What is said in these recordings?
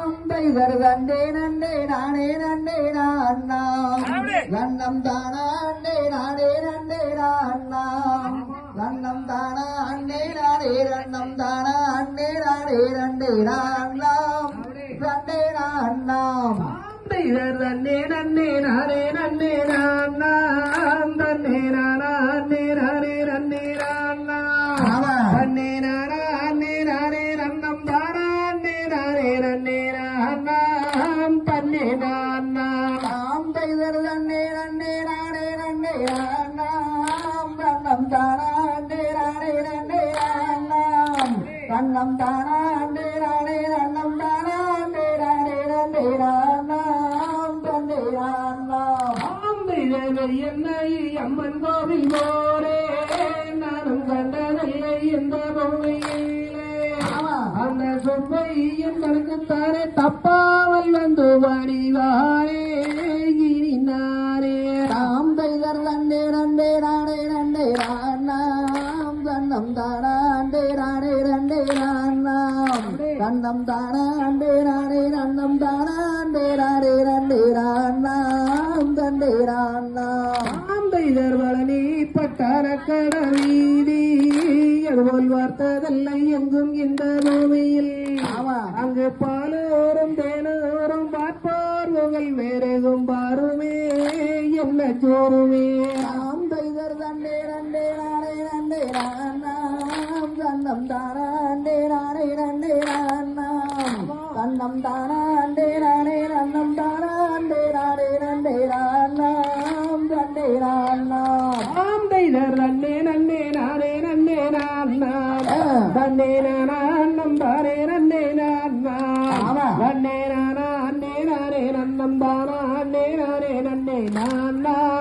தைதர் தண்டே நண்டே நானே நண்டே நான்னா கண்ணம் தானா அண்டே நானே நண்டே நான்னா கண்ணம் தானா அண்டே நானே ரண்ணம் தானா அண்டே நானே ரண்டே நான்னாம் ரண்டே நான்னாம் தைதர் தன்னே நன்னே நானே நன்னே நான்னாம் தன்னே நானா அன்னே நானே நன்னே நான்னா ஆமா. தன்னே நானா அன்னே நானே நன்னம் தானா அன்னே நானே நன்னே நான்னாம் தன்னே நான்னா நாம் தைதர் தன்னே நன்னே நானே நன்னே நான்னாம் கண்ணம் தானா அண்டே நானே ரண்டே நான்னாம் கண்ணம் தானா அண்டே நானே ரண்ணம் தானா அண்டே நானே ரண்டே நான்னாம் தண்டே நான்னாம் ஆம்பிழை என்னை அம்மன் கோவில் போரே நானும் கண்டதில்லை இந்த பொம்மையிலே ஆமா. அந்த சொம்பை எங்களுக்கு தானே தப்பாமல் வந்து வடிவாரே இனி நானே நாம் தைதர் தண்டே நண்டே நானே ரண்டே நான்னாம் கண்ணம் தானா அண்டே நானே ரண்டே நான்னாம் கண்ணம் தானா அண்டே நானே ரண்ணம் தானா அண்டே நானே ரண்டே நான்னாம் தண்டே நான்னாம் ஆம்பைதர் வளனி பட்டார கடவீதி அதுபோல் வார்த்ததல்லை எங்கும் இந்த பூமியில் ஆமா. அங்கு பாலோரும் தேனோரும் பார்ப்பார் உங்கள் வேறெகும் பாருமே என்ன சோறுமே நாம் தைதர் தண்டே நண்டே நானே ரண்டே நான்னாம் கண்ணம் தானா அண்டே நானே ரண்டே நான்னாம் கண்ணம் தானா அண்டே நானே ரண்ணம் தானா அண்டே நானே ரண்டே நான்னாம் ரண்டே நான்னாம் ஆம்பைதர் நன்னே நன்னே நானே நன்னே நான் நன்னே நானம் தானே நன்னே நான் ஆமா. நன்னே நானா அன்னே நானே நன்னம் தானா அன்னே நானே நன்னே நான்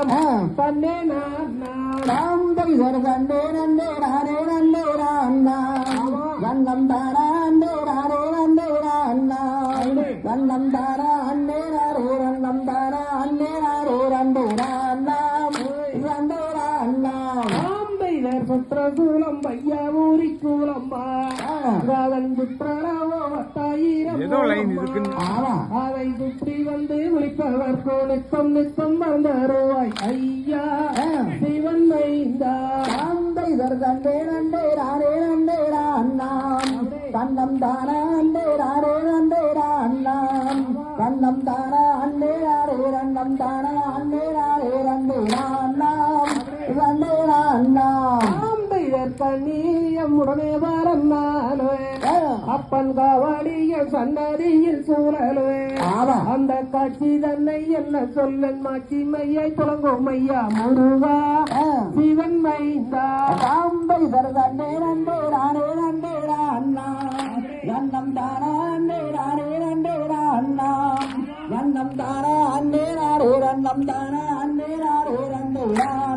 தன்னே நான் நாம் தைதர் தண்டே நண்டே நானே ரண்டே நான்னாம் கண்ணம் தானா அண்டே நானே ரண்டே நான்னாம் கண்ணம் தானா அண்டே நானே ரண்ணம் தானா அண்டே நானே ரண்டே நான்னாம் ரண்டே நான்னாம் ஆம்பைதர் சுற்றசூலம் பையா ஊரி கூலம்மா ராவன் சுற்றலாவோ பத்தாயிரம் ஏதோ லைன் இருக்குன்னு ஆமா அதை சுற்றி வந்து விழிப்பவர் நித்தம் நித்தம் வந்தருவாய் ஐயா சிவன் மைந்தா தைதர் தண்டே நண்டே நானே ரண்டே நான்னாம் கண்ணம் தானா அண்டே நானே ரண்டே நான்னாம் கண்ணம் தானா அண்டே நானே ரண்ணம் தானா அண்டே நானே ரண்டே நான்னாம் ரண்டே நான்னாம் ஆம்பைதர் பண்ணியம் உடனே வரன்னாலே அப்பன் காவாடிய சன்னதியில் சூழலே ஆமா அந்த காட்சி தன்னை என்ன சொல்லன் மாட்சி மையை தொடங்கும் ஐயா முருகா சிவன் மைந்தா தைதர் தண்டே நண்டே நானே ரண்டே நான்னாம் கண்ணம் தானா அண்டே நானே ரண்டே நான்னாம் கண்ணம் தானா அண்டே நானே ரண்ணம் தானா அண்டே நானே ரண்டே நான்னாம்